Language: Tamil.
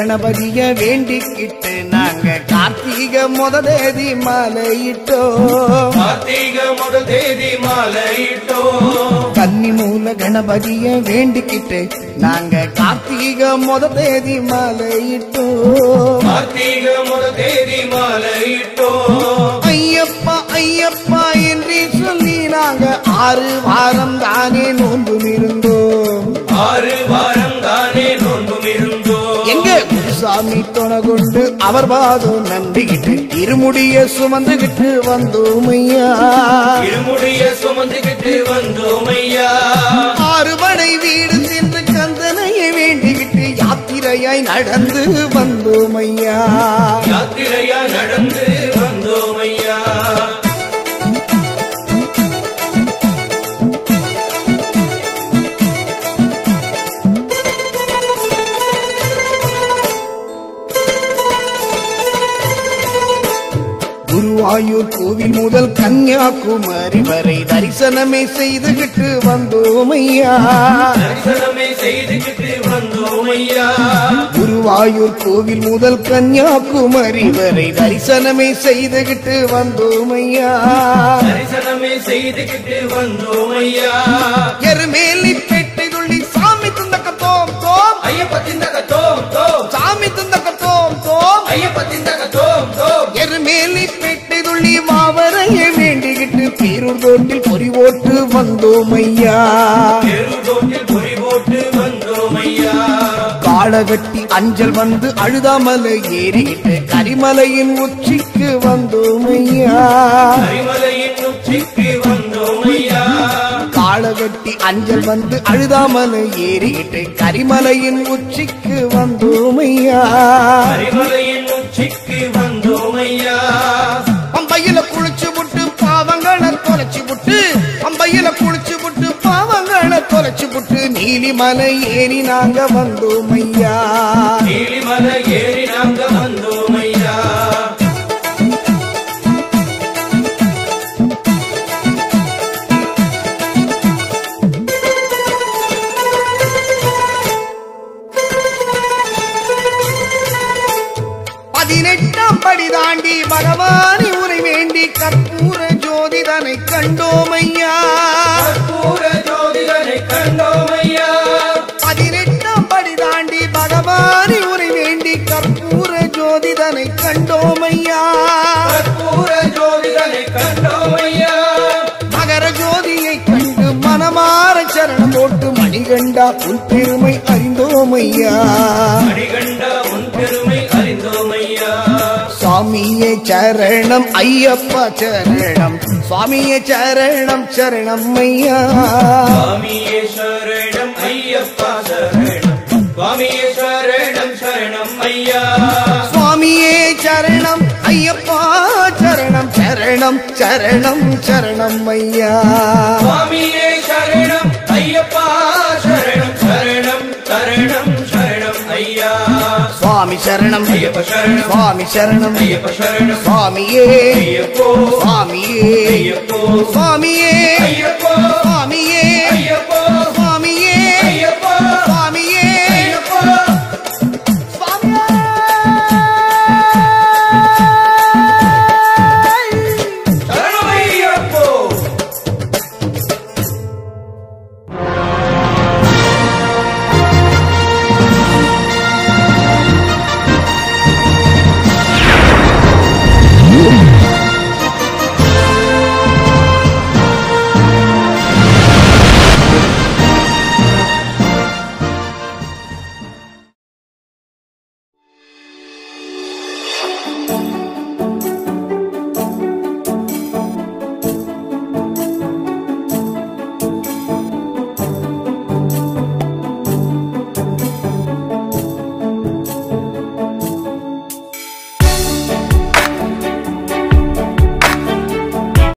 கணபதிய வேண்டிக்கிட்டு நாங்க கார்த்திகை முத தேதி மாலையிட்டோம் கார்த்திகை முதல் தேதி மாலையிட்டோ கன்னி மூல கணபதிய வேண்டிக்கிட்டு நாங்க கார்த்திகை முத தேதி மாலையிட்டோம் கார்த்திகை முதல் தேதி மாலையிட்டோ ஐயப்பா ஐயப்பா என்று சொல்லி நாங்க ஆறு வாரம் தானே நோன்பு இருந்தோம் ஆறு வாரம் தானே நோன்பும் இருந்தோ எங்க குருசாமி துணை கொண்டு அவர் பாதம் நம்பிக்கிட்டு இருமுடிய சுமந்துகிட்டு வந்தோம் ஐயா இருமுடிய சுமந்துகிட்டு வந்தோம் ஐயா ஆறு மடை வீடு சென்று கந்தனையை வேண்டிக்கிட்டு யாத்திரையாய் நடந்து வந்தோம் ஐயா யாத்திரையா நடந்து வந்தோம் ஐயா குருவாயூர் கோவில் முதல் கன்னியாகுமரி வரை தரிசனமே செய்துகிட்டு வந்தோம் ஐயா தரிசனமே செய்துகிட்டு வந்தோம் ஐயா குருவாயூர் கோவில் முதல் கன்னியாகுமரி வரை தரிசனமே செய்துகிட்டு வந்தோம் ஐயா தரிசனமே செய்துகிட்டு வந்தோம் ஐயா எருமேலி பெட்டை துள்ளி சாமி துந்தக்க தோம் தோம் ஐயப்ப திந்தக தோம் தோம் சாமி துந்தக்க தோம் தோம் ஐயப்ப திந்தக தோம் தோம் எருமேலி பெட்டை துள்ளி மாவரையை வேண்டிக்கிட்டு பீரூர் தோட்டில் பொறி ஓட்டு வந்தோம் ஐயா தெருதோட்டில் பொறி போட்டு வந்தோம் ஐயா காளகட்டி அஞ்சல் வந்து அழுதாமலை ஏறிக்கிட்டு கரிமலையின் உச்சிக்கு வந்தோம் ஐயா கரிமலையின் உச்சிக்கு வந்தோம் ஐயா காளகட்டி அஞ்சல் வந்து அழுதாமலை ஏறிக்கிட்டு கரிமலையின் உச்சிக்கு வந்தோம் ஐயா கரிமலையின் உச்சிக்கு வந்தோம் ஐயா பம்பையில குளிச்சு விட்டு பாவங்களை தொலைச்சு விட்டு பம்பையில குளிச்சு விட்டு பாவங்களை தொலைச்சு விட்டு நீலிமலை ஏறி நாங்க வந்தோம் ஐயா நீலிமலை ஏறி நாங்க வந்தோம் ஐயா பதினெட்டாம் படி தாண்டி பகவானை உரை வேண்டி கற்பூர ஜோதிதனை கண்டோம் ஐயா கற்பூர ஜோதிடனை கண்டோம் ஐயா பதினெட்டாம் படி தாண்டி பகவானை உரை வேண்டி கற்பூர ஜோதிதனை கண்டோம் ஐயா கற்பூர ஜோதிடனை கண்டோம் ஐயா மகர ஜோதியை கண்டு மனமாற சரணம் போட்டு மணிகண்டா உன் பெருமை அறிந்தோம் ஐயா மணிகண்டா உன் பெருமை அறிந்தோம் ஐயா சுவாமியே சரணம் ஐயப்பா சரணம் சுவாமியே சரணம் சரணம் ஐயா சுவாமியே சரணம் ஐயப்பா சரணம் சுவாமியே சரணம் சரணம் ஐயா சுவாமியே சரணம் ஐயப்பா சரணம் சரணம் சரணம் சரணம் ஐயா சுவாமியே சரணம் ஐயப்பா சரணம் சரணம் சரணம் சரணம் ஐயா சுவாமி சரணம் ஐயப்ப சரணம் சுவாமி சரணம் ஐயப்ப சரணம் சுவாமியே ஐயப்போ சுவாமியே ஐயப்போ சுவாமியே ஐயப்போ சுவாமியே